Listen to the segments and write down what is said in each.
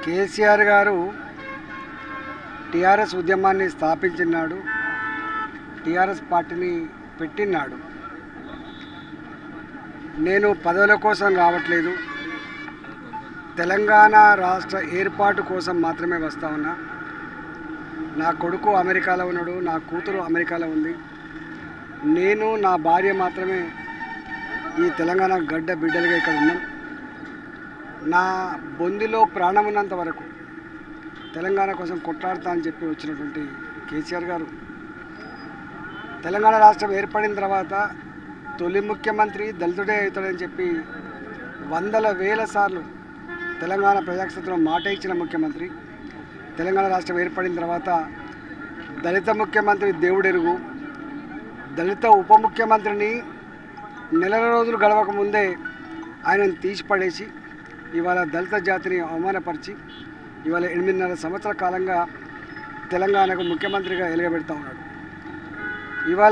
కేసీఆర్ గారు టీఆర్ఎస్ ఉద్యమాన్ని స్థాపించినాడు టీఆర్ఎస్ పార్టీని పెట్టినాడు నేను పదవుల కోసం రావట్లేదు తెలంగాణ రాష్ట్ర ఏర్పాటు కోసం మాత్రమే వస్తా ఉన్నా నా కొడుకు అమెరికాలో ఉన్నాడు నా కూతురు అమెరికాలో ఉంది నేను నా భార్య మాత్రమే ఈ తెలంగాణ గడ్డ బిడ్డలుగా ఇక్కడ ఉన్నాం నా బొందిలో ప్రాణం ఉన్నంత వరకు తెలంగాణ కోసం కొట్లాడతా అని చెప్పి వచ్చినటువంటి కేసీఆర్ గారు తెలంగాణ రాష్ట్రం ఏర్పడిన తర్వాత తొలి ముఖ్యమంత్రి దళితుడే అవుతాడని చెప్పి వందల వేల సార్లు తెలంగాణ ప్రజాక్షేత్రంలో మాట ఇచ్చిన ముఖ్యమంత్రి తెలంగాణ రాష్ట్రం ఏర్పడిన తర్వాత దళిత ముఖ్యమంత్రి దేవుడెరుగు దళిత ఉప ముఖ్యమంత్రిని నెల రోజులు గడవక ముందే ఆయనను తీసిపడేసి ఇవాళ దళిత జాతిని అవమానపరిచి ఇవాళ ఎనిమిదిన్నర సంవత్సరాల కాలంగా తెలంగాణకు ముఖ్యమంత్రిగా ఎలుగబెడతా ఉన్నాడు ఇవాళ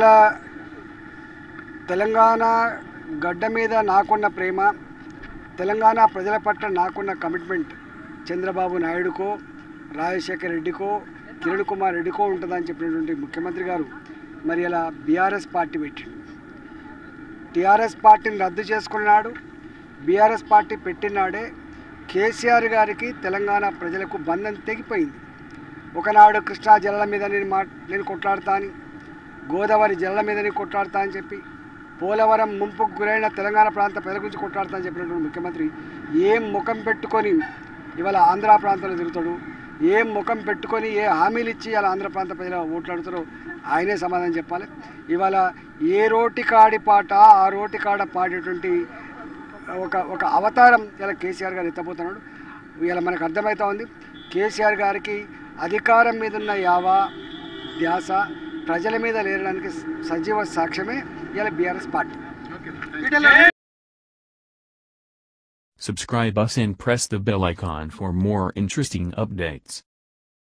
తెలంగాణ గడ్డ మీద నాకున్న ప్రేమ తెలంగాణ ప్రజల పట్ల నాకున్న కమిట్మెంట్ చంద్రబాబు నాయుడుకో రాజశేఖర్ రెడ్డికో కిరణ్ కుమార్ రెడ్డికో ఉంటుందని చెప్పినటువంటి ముఖ్యమంత్రి గారు మరి ఇలా బీఆర్ఎస్ పార్టీ పెట్టిండు టీఆర్ఎస్ పార్టీని రద్దు చేసుకున్నాడు బీఆర్ఎస్ పార్టీ పెట్టినాడే కేసీఆర్ గారికి తెలంగాణ ప్రజలకు బంధం తెగిపోయింది ఒకనాడు కృష్ణా జలాల మీద నేను మా నేను కొట్లాడతా అని గోదావరి జలాల మీద నేను కొట్లాడతా అని చెప్పి పోలవరం ముంపుకు గురైన తెలంగాణ ప్రాంత ప్రజల గురించి కొట్లాడతా అని చెప్పినటువంటి ముఖ్యమంత్రి ఏం ముఖం పెట్టుకొని ఇవాళ ఆంధ్ర ప్రాంతంలో తిరుగుతాడు ఏం ముఖం పెట్టుకొని ఏ హామీలు ఇచ్చి ఇలా ఆంధ్ర ప్రాంత ప్రజలు ఓట్లాడుతారో ఆయనే సమాధానం చెప్పాలి ఇవాళ ఏ రోటి కాడి పాట ఆ రోటి కాడ పాడేటువంటి ఒక ఒక అవతారం ఇలా కేసీఆర్ గారు ఎత్తపోతున్నాడు ఇలా మనకు అర్థమవుతా ఉంది కేసీఆర్ గారికి అధికారం మీద ఉన్న యావా ధ్యాస ప్రజల మీద లేరడానికి సజీవ సాక్ష్యమే ఇలా BRS party Subscribe us and press the bell icon for more interesting updates.